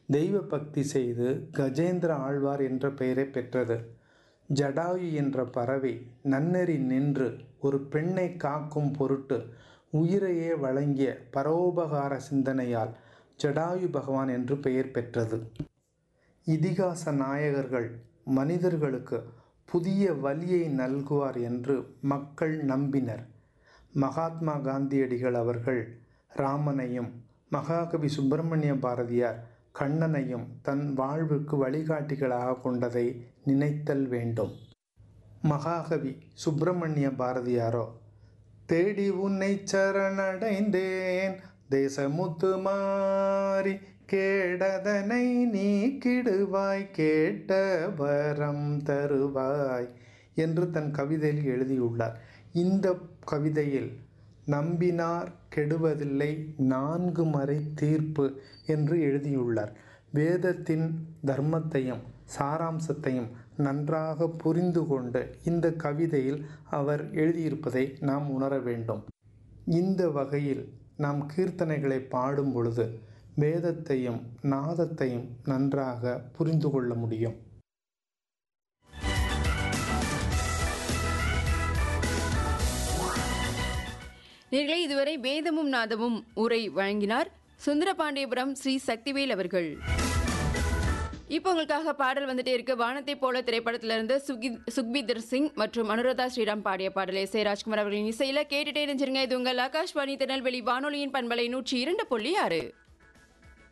தெய்வ பக்தி செய்து கஜேந்திர ஆழ்வார் என்ற பெயரை பெற்றது ஜடாயு என்ற பறவை நன்னெறி நின்று ஒரு பெண்ணை காக்கும் பொருட்டு உயிரையே வழங்கிய பரோபகார சிந்தனையால் ஜடாயு பகவான் என்று பெயர் பெற்றது இதிகாச நாயகர்கள் மனிதர்களுக்கு புதிய வழியை நல்குவார் என்று மக்கள் நம்பினர் மகாத்மா காந்தியடிகள் அவர்கள் ராமனையும் மகாகவி சுப்பிரமணிய பாரதியார் கண்ணனையும் தன் வாழ்வுக்கு வழிகாட்டிகளாக கொண்டதை நினைத்தல் வேண்டும் மகாகவி சுப்பிரமணிய பாரதியாரோ தேடி உன்னை சரணடைந்தேன் தேசமுத்து மாறி கேடதனை நீக்கிடுவாய் கேட்ட வரம் தருவாய் என்று தன் கவிதையில் எழுதியுள்ளார் இந்த கவிதையில் நம்பினார் கெடுவதில்லை நான்கு மறை தீர்ப்பு என்று எழுதியுள்ளார் வேதத்தின் தர்மத்தையும் சாராம்சத்தையும் நன்றாக புரிந்து கொண்டு இந்த கவிதையில் அவர் எழுதியிருப்பதை நாம் உணர வேண்டும் இந்த வகையில் நாம் கீர்த்தனைகளை பாடும் பொழுது வேதத்தையும் நாதத்தையும் நன்றாக புரிந்து கொள்ள முடியும் நேர்களே இதுவரை வேதமும் நாதமும் உரை வழங்கினார் சுந்தரபாண்டியபுரம் ஸ்ரீ சக்திவேல் அவர்கள் இப்போ உங்களுக்காக பாடல் வந்துட்டே இருக்கு வானத்தை போல திரைப்படத்திலிருந்து சுகி சுக்பீதர் சிங் மற்றும் அனுராதா ஸ்ரீராம் பாடிய பாடலை சே ராஜ்குமார் அவர்களின் இசையில கேட்டுட்டே இருந்துருங்க இது உங்கள் ஆகாஷ்வாணி திருநெல்வேலி வானொலியின் பண்பலை நூற்றி இரண்டு புள்ளி ஆறு